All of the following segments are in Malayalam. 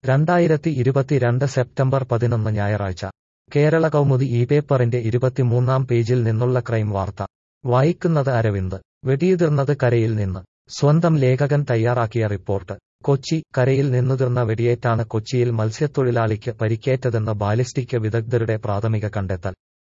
രണ്ടായിരത്തി ഇരുപത്തിരണ്ട് സെപ്റ്റംബർ പതിനൊന്ന് ഞായറാഴ്ച കേരള കൗമുദി ഈ പേപ്പറിന്റെ ഇരുപത്തിമൂന്നാം പേജിൽ നിന്നുള്ള ക്രൈം വാർത്ത വായിക്കുന്നത് അരവിന്ദ് വെടിയുതിർന്നത് കരയിൽ നിന്ന് സ്വന്തം ലേഖകൻ തയ്യാറാക്കിയ റിപ്പോർട്ട് കൊച്ചി കരയിൽ നിന്നുതിർന്ന വെടിയേറ്റാണ് കൊച്ചിയിൽ മത്സ്യത്തൊഴിലാളിക്ക് പരിക്കേറ്റതെന്ന ബാലിസ്റ്റിക് വിദഗ്ധരുടെ പ്രാഥമിക കണ്ടെത്തൽ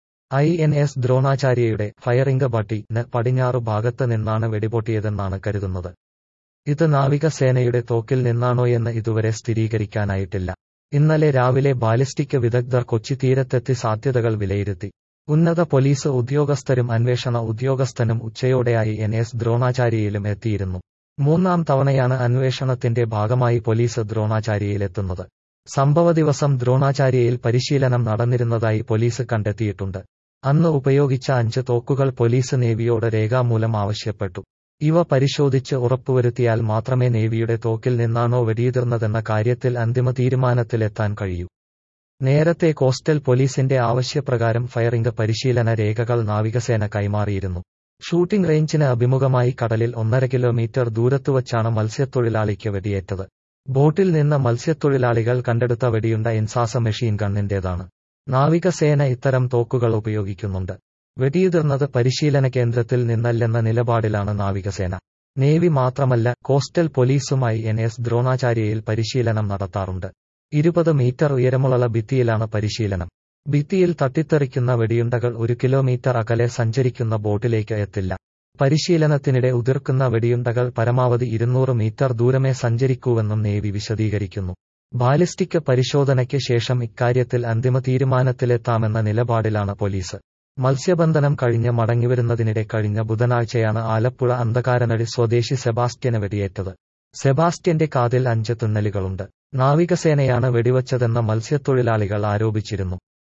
ഐ എൻ എസ് ദ്രോണാചാര്യയുടെ ഫയറിംഗ് ബട്ടി ന് പടിഞ്ഞാറു ഭാഗത്ത് നിന്നാണ് വെടിപൊട്ടിയതെന്നാണ് കരുതുന്നത് ഇത് നാവികസേനയുടെ തോക്കിൽ നിന്നാണോയെന്ന് ഇതുവരെ സ്ഥിരീകരിക്കാനായിട്ടില്ല ഇന്നലെ രാവിലെ ബാലിസ്റ്റിക് വിദഗ്ധർ കൊച്ചി തീരത്തെത്തി സാധ്യതകൾ വിലയിരുത്തി ഉന്നത പോലീസ് ഉദ്യോഗസ്ഥരും അന്വേഷണ ഉദ്യോഗസ്ഥനും ഉച്ചയോടെയായി എൻ എസ് ദ്രോണാചാര്യയിലും എത്തിയിരുന്നു മൂന്നാം തവണയാണ് അന്വേഷണത്തിന്റെ ഭാഗമായി പോലീസ് ദ്രോണാചാര്യയിലെത്തുന്നത് സംഭവ ദിവസം ദ്രോണാചാര്യയിൽ പരിശീലനം നടന്നിരുന്നതായി പോലീസ് കണ്ടെത്തിയിട്ടുണ്ട് അന്ന് ഉപയോഗിച്ച അഞ്ച് തോക്കുകൾ പോലീസ് നേവിയോട് രേഖാമൂലം ആവശ്യപ്പെട്ടു ഇവ പരിശോധിച്ച് ഉറപ്പുവരുത്തിയാൽ മാത്രമേ നേവിയുടെ തോക്കിൽ നിന്നാണോ വെടിയുതിർന്നതെന്ന കാര്യത്തിൽ അന്തിമ തീരുമാനത്തിലെത്താൻ കഴിയൂ നേരത്തെ കോസ്റ്റൽ പോലീസിന്റെ ആവശ്യപ്രകാരം ഫയറിംഗ് പരിശീലന രേഖകൾ നാവികസേന കൈമാറിയിരുന്നു ഷൂട്ടിംഗ് റേഞ്ചിന് അഭിമുഖമായി കടലിൽ ഒന്നര കിലോമീറ്റർ ദൂരത്തുവച്ചാണ് മത്സ്യത്തൊഴിലാളിക്ക് വെടിയേറ്റത് ബോട്ടിൽ നിന്ന് മത്സ്യത്തൊഴിലാളികൾ കണ്ടെടുത്ത വെടിയുണ്ട ഇൻസാസ മെഷീൻ ഗണ്ണിന്റേതാണ് നാവികസേന ഇത്തരം തോക്കുകൾ ഉപയോഗിക്കുന്നുണ്ട് വെടിയുതിർന്നത് പരിശീലന കേന്ദ്രത്തിൽ നിന്നല്ലെന്ന നിലപാടിലാണ് നാവികസേന നേവി മാത്രമല്ല കോസ്റ്റൽ പോലീസുമായി എൻ എസ് ദ്രോണാചാര്യയിൽ പരിശീലനം നടത്താറുണ്ട് ഇരുപത് മീറ്റർ ഉയരമുള്ള ഭിത്തിയിലാണ് പരിശീലനം ഭിത്തിയിൽ തട്ടിത്തെറിക്കുന്ന വെടിയുണ്ടകൾ ഒരു കിലോമീറ്റർ അകലെ സഞ്ചരിക്കുന്ന ബോട്ടിലേക്ക് എത്തില്ല പരിശീലനത്തിനിടെ ഉതിർക്കുന്ന വെടിയുണ്ടകൾ പരമാവധി ഇരുന്നൂറ് മീറ്റർ ദൂരമേ സഞ്ചരിക്കൂവെന്നും നേവി വിശദീകരിക്കുന്നു ബാലിസ്റ്റിക് പരിശോധനയ്ക്ക് ശേഷം ഇക്കാര്യത്തിൽ അന്തിമ തീരുമാനത്തിലെത്താമെന്ന നിലപാടിലാണ് പോലീസ് മത്സ്യബന്ധനം കഴിഞ്ഞ് മടങ്ങിവരുന്നതിനിടെ കഴിഞ്ഞ ബുധനാഴ്ചയാണ് ആലപ്പുഴ അന്ധകാരനടി സ്വദേശി സെബാസ്റ്റ്യന് വെടിയേറ്റത് സെബാസ്റ്റ്യന്റെ കാതിൽ അഞ്ച് തുന്നലുകളുണ്ട് നാവികസേനയാണ് വെടിവച്ചതെന്ന മത്സ്യത്തൊഴിലാളികൾ ആരോപിച്ചിരുന്നു